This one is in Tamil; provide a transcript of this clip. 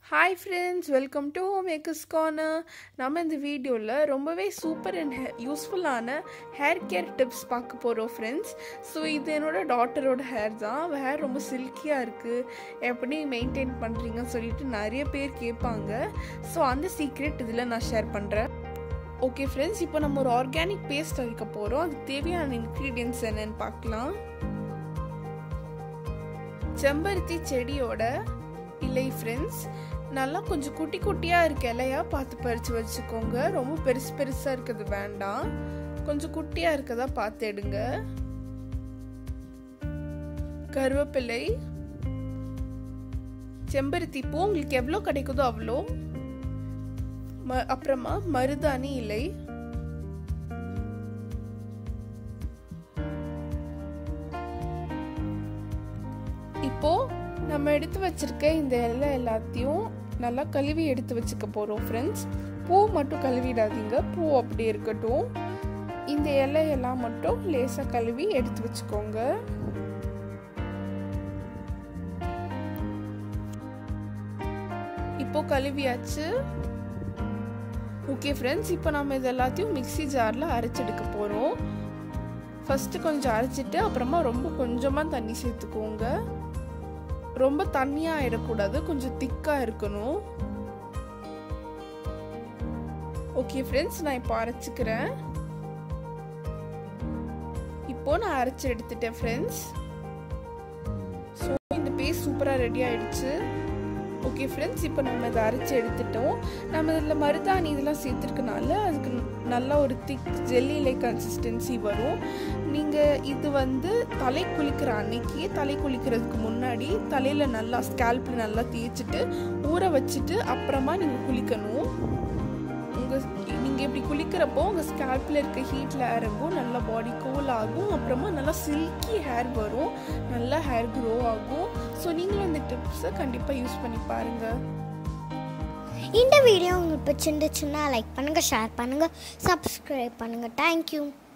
hi friends welcome to Makers Corner நம்ம இந்த வீடியோவில் ரொம்பவே சூப்பர் அண்ட் யூஸ்ஃபுல்லான ஹேர் கேர் டிப்ஸ் பார்க்க போகிறோம் ஃப்ரெண்ட்ஸ் ஸோ இது என்னோட டாட்டரோட ஹேர் தான் அவள் ஹேர் ரொம்ப சில்கியாக இருக்குது எப்படி மெயின்டைன் பண்ணுறீங்கன்னு சொல்லிட்டு நிறைய பேர் கேட்பாங்க ஸோ அந்த சீக்ரெட் இதில் நான் ஷேர் பண்ணுறேன் ஓகே ஃப்ரெண்ட்ஸ் இப்போ நம்ம ஒரு ஆர்கானிக் பேஸ்ட் அரைக்க போகிறோம் அதுக்கு தேவையான இன்க்ரீடியன்ஸ் என்னன்னு பார்க்கலாம் செம்பருத்தி செடியோட இலை ஃப்ரெண்ட்ஸ் நல்லா கொஞ்சம் குட்டி குட்டியாக இருக்க இலையா பார்த்து பறித்து வச்சுக்கோங்க ரொம்ப பெருசு பெருசாக இருக்கிறது வேண்டாம் கொஞ்சம் குட்டியாக இருக்கதா பார்த்து எடுங்க கருவேப்பிலை செம்பருத்தி பூ உங்களுக்கு எவ்வளோ கிடைக்குதோ அவ்வளோ ம அப்புறமா மருதாணி இலை இப்போ நம்ம எடுத்து வச்சிருக்க இந்த இலை எல்லாத்தையும் நல்லா கழுவி எடுத்து வச்சுக்க போகிறோம் ஃப்ரெண்ட்ஸ் பூ மட்டும் கழுவிடாதீங்க பூ அப்படி இருக்கட்டும் இந்த இலையெல்லாம் மட்டும் லேசாக கழுவி எடுத்து வச்சுக்கோங்க இப்போ கழுவியாச்சு ஓகே ஃப்ரெண்ட்ஸ் இப்போ நம்ம இது எல்லாத்தையும் மிக்சி ஜாரில் அரைச்செடுக்க போகிறோம் ஃபஸ்ட்டு கொஞ்சம் அரைச்சிட்டு அப்புறமா ரொம்ப கொஞ்சமாக தண்ணி சேர்த்துக்கோங்க ரொம்ப தண்ணியாக ஆயிடக்கூடாது கொஞ்சம் திக்காக இருக்கணும் ஓகே ஃப்ரெண்ட்ஸ் நான் இப்போ அரைச்சிக்கிறேன் இப்போ நான் அரைச்சி எடுத்துட்டேன் ஃப்ரெண்ட்ஸ் ஸோ இந்த பேஸ்ட் சூப்பராக ரெடி ஆயிடுச்சு ஓகே ஃப்ரெண்ட்ஸ் இப்போ நம்ம இதை அரைச்சி எடுத்துட்டோம் நம்ம இதில் மருதாணி இதெல்லாம் சேர்த்துருக்கனால அதுக்கு நல்ல ஒரு திக் ஜெல்லி லைக் கன்சிஸ்டன்சி வரும் நீங்கள் இது வந்து தலை குளிக்கிற அன்னைக்கு தலை குளிக்கிறதுக்கு முன்னாடி தலையில் நல்லா ஸ்கேல்பில் நல்லா தேய்ச்சிட்டு ஊற வச்சுட்டு அப்புறமா நீங்கள் குளிக்கணும் உங்கள் நீங்கள் இப்படி குளிக்கிறப்போ உங்கள் ஸ்கேல்பில் இருக்க ஹீட்டில் இறங்கும் நல்லா பாடி கூல் ஆகும் அப்புறமா நல்லா சில்கி ஹேர் வரும் நல்லா ஹேர் க்ரோ ஆகும் ஸோ நீங்களும் இந்த டிப்ஸை கண்டிப்பாக யூஸ் பண்ணி பாருங்கள் இந்த வீடியோ உங்களுக்கு பிடிச்சிருந்துச்சுன்னா லைக் பண்ணுங்கள் ஷேர் பண்ணுங்கள் சப்ஸ்கிரைப் பண்ணுங்கள் தேங்க்யூ